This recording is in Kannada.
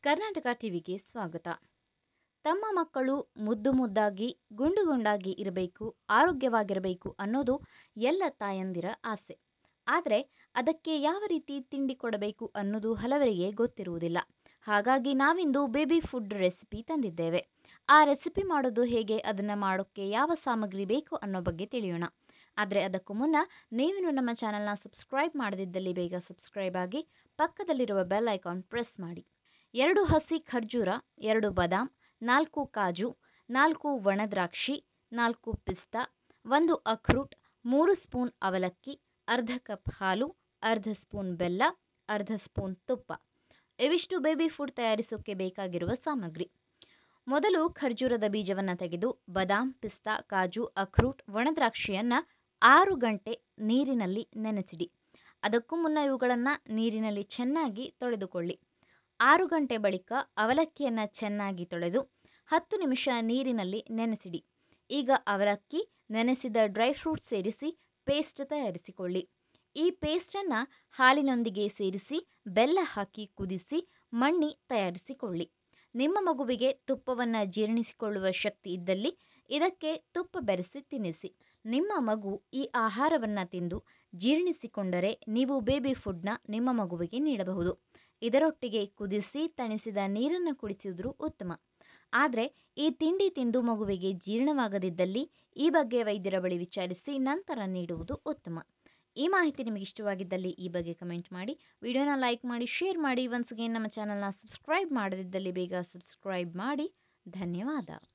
ಕರ್ನಾಟಕ ಟಿವಿಗೆ ಸ್ವಾಗತ ತಮ್ಮ ಮಕ್ಕಳು ಮುದ್ದು ಮುದ್ದಾಗಿ ಗುಂಡು ಗುಂಡಾಗಿ ಇರಬೇಕು ಆರೋಗ್ಯವಾಗಿರಬೇಕು ಅನ್ನೋದು ಎಲ್ಲ ತಾಯಂದಿರ ಆಸೆ ಆದರೆ ಅದಕ್ಕೆ ಯಾವ ರೀತಿ ತಿಂಡಿ ಕೊಡಬೇಕು ಅನ್ನೋದು ಹಲವರಿಗೆ ಗೊತ್ತಿರುವುದಿಲ್ಲ ಹಾಗಾಗಿ ನಾವಿಂದು ಬೇಬಿ ಫುಡ್ ರೆಸಿಪಿ ತಂದಿದ್ದೇವೆ ಆ ರೆಸಿಪಿ ಮಾಡೋದು ಹೇಗೆ ಅದನ್ನು ಮಾಡೋಕ್ಕೆ ಯಾವ ಸಾಮಗ್ರಿ ಬೇಕು ಅನ್ನೋ ಬಗ್ಗೆ ತಿಳಿಯೋಣ ಆದರೆ ಅದಕ್ಕೂ ಮುನ್ನ ನೀವಿನ್ನು ನಮ್ಮ ಚಾನಲ್ನ ಸಬ್ಸ್ಕ್ರೈಬ್ ಮಾಡದಿದ್ದಲ್ಲಿ ಬೇಗ ಸಬ್ಸ್ಕ್ರೈಬ್ ಆಗಿ ಪಕ್ಕದಲ್ಲಿರುವ ಬೆಲ್ ಐಕಾನ್ ಪ್ರೆಸ್ ಮಾಡಿ ಎರಡು ಹಸಿ ಖರ್ಜೂರ ಎರಡು ಬಾದಾಮ್ ನಾಲ್ಕು ಕಾಜು ನಾಲ್ಕು ಒಣದ್ರಾಕ್ಷಿ ನಾಲ್ಕು ಪಿಸ್ತಾ ಒಂದು ಅಖ್ರೂಟ್ ಮೂರು ಸ್ಪೂನ್ ಅವಲಕ್ಕಿ ಅರ್ಧ ಕಪ್ ಹಾಲು ಅರ್ಧ ಸ್ಪೂನ್ ಬೆಲ್ಲ ಅರ್ಧ ಸ್ಪೂನ್ ತುಪ್ಪ ಇವಿಷ್ಟು ಬೇಬಿ ಫುಡ್ ತಯಾರಿಸೋಕ್ಕೆ ಬೇಕಾಗಿರುವ ಸಾಮಗ್ರಿ ಮೊದಲು ಖರ್ಜೂರದ ಬೀಜವನ್ನು ತೆಗೆದು ಬಾದಾಮ್ ಪಿಸ್ತಾ ಕಾಜು ಅಖ್ರೂಟ್ ಒಣದ್ರಾಕ್ಷಿಯನ್ನು ಆರು ಗಂಟೆ ನೀರಿನಲ್ಲಿ ನೆನೆಸಿಡಿ ಅದಕ್ಕೂ ಮುನ್ನ ಇವುಗಳನ್ನು ನೀರಿನಲ್ಲಿ ಚೆನ್ನಾಗಿ ತೊಳೆದುಕೊಳ್ಳಿ ಆರು ಗಂಟೆ ಬಳಿಕ ಅವಲಕ್ಕಿಯನ್ನು ಚೆನ್ನಾಗಿ ತೊಳೆದು ಹತ್ತು ನಿಮಿಷ ನೀರಿನಲ್ಲಿ ನೆನೆಸಿಡಿ ಈಗ ಅವಲಕ್ಕಿ ನೆನೆಸಿದ ಡ್ರೈ ಫ್ರೂಟ್ಸ್ ಸೇರಿಸಿ ಪೇಸ್ಟ್ ತಯಾರಿಸಿಕೊಳ್ಳಿ ಈ ಪೇಸ್ಟನ್ನು ಹಾಲಿನೊಂದಿಗೆ ಸೇರಿಸಿ ಬೆಲ್ಲ ಹಾಕಿ ಕುದಿಸಿ ಮಣ್ಣಿ ತಯಾರಿಸಿಕೊಳ್ಳಿ ನಿಮ್ಮ ಮಗುವಿಗೆ ತುಪ್ಪವನ್ನು ಜೀರ್ಣಿಸಿಕೊಳ್ಳುವ ಶಕ್ತಿ ಇದ್ದಲ್ಲಿ ಇದಕ್ಕೆ ತುಪ್ಪ ಬೆರೆಸಿ ತಿನ್ನಿಸಿ ನಿಮ್ಮ ಮಗು ಈ ಆಹಾರವನ್ನು ತಿಂದು ಜೀರ್ಣಿಸಿಕೊಂಡರೆ ನೀವು ಬೇಬಿ ಫುಡ್ನ ನಿಮ್ಮ ಮಗುವಿಗೆ ನೀಡಬಹುದು ಇದರೊಟ್ಟಿಗೆ ಕುದಿಸಿ ತಣಿಸಿದ ನೀರನ್ನು ಕುಡಿಸಿದ್ರೂ ಉತ್ತಮ ಆದರೆ ಈ ತಿಂಡಿ ತಿಂದು ಮಗುವಿಗೆ ಜೀರ್ಣವಾಗದಿದ್ದಲ್ಲಿ ಈ ಬಗ್ಗೆ ವೈದ್ಯರ ಬಳಿ ವಿಚಾರಿಸಿ ನಂತರ ನೀಡುವುದು ಉತ್ತಮ ಈ ಮಾಹಿತಿ ನಿಮಗೆ ಇಷ್ಟವಾಗಿದ್ದಲ್ಲಿ ಈ ಬಗ್ಗೆ ಕಮೆಂಟ್ ಮಾಡಿ ವಿಡಿಯೋನ ಲೈಕ್ ಮಾಡಿ ಶೇರ್ ಮಾಡಿ ಒನ್ಸ್ ಅಗೇನ್ ನಮ್ಮ ಚಾನಲ್ನ ಸಬ್ಸ್ಕ್ರೈಬ್ ಮಾಡದಿದ್ದಲ್ಲಿ ಬೇಗ ಸಬ್ಸ್ಕ್ರೈಬ್ ಮಾಡಿ ಧನ್ಯವಾದ